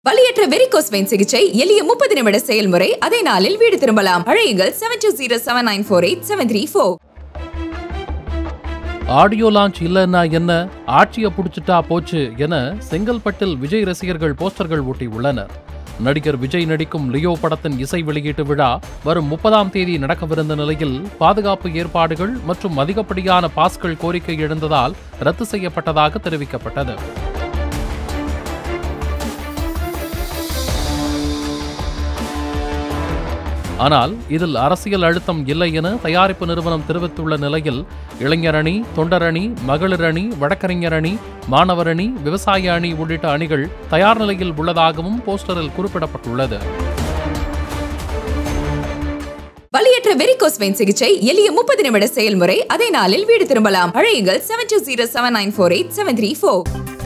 வலியற்ற varicose vein சிகிச்சை எளிய முப்பது நிமிட செயல்முறை அதே நாளில் வீடு திரும்பலாம் அழையுங்கள் seven two zero seven nine four eight seven three four audio launch இல்லைன்னா என்ன ஆட்சியை புடிச்சிட்டா போச்சு என செங்கல்பட்டில் விஜய் ரசிகர்கள் போஸ்டர்கள் ஒட்டியுள்ளனர் நடிகர் விஜய் நடிக்கும் லியோ படத்தின் இசை வெளியீட்டு விழா வரும் முப்பதாம் தேதி நடக்கவிருந்த நிலையில் பாதுகாப்பு ஏற்பாடுகள் மற்றும் அதிகப்படியான பாஸ்கள் கோரிக்கை எழுந்ததால் ரத்து செய்யப்பட்டதாக தெரிவிக்கப்பட்டது ஆனால் இதில் அரசியல் அழுத்தம் இல்லை என தயாரிப்பு நிறுவனம் தெரிவித்துள்ள நிலையில் இளைஞர் அணி தொண்டர் அணி மகளிர் அணி வழக்கறிஞர் அணி மாணவர் அணி விவசாய அணி உள்ளிட்ட அணிகள் தயார் நிலையில் உள்ளதாகவும் போஸ்டரில் குறிப்பிடப்பட்டுள்ளது வலியற்ற வெரிகோஸ் வெயின் சிகிச்சை எளிய முப்பது நிமிட செயல்முறை அதே நாளில் வீடு திரும்பலாம் அழையுங்கள் seven two zero seven nine four eight seven three four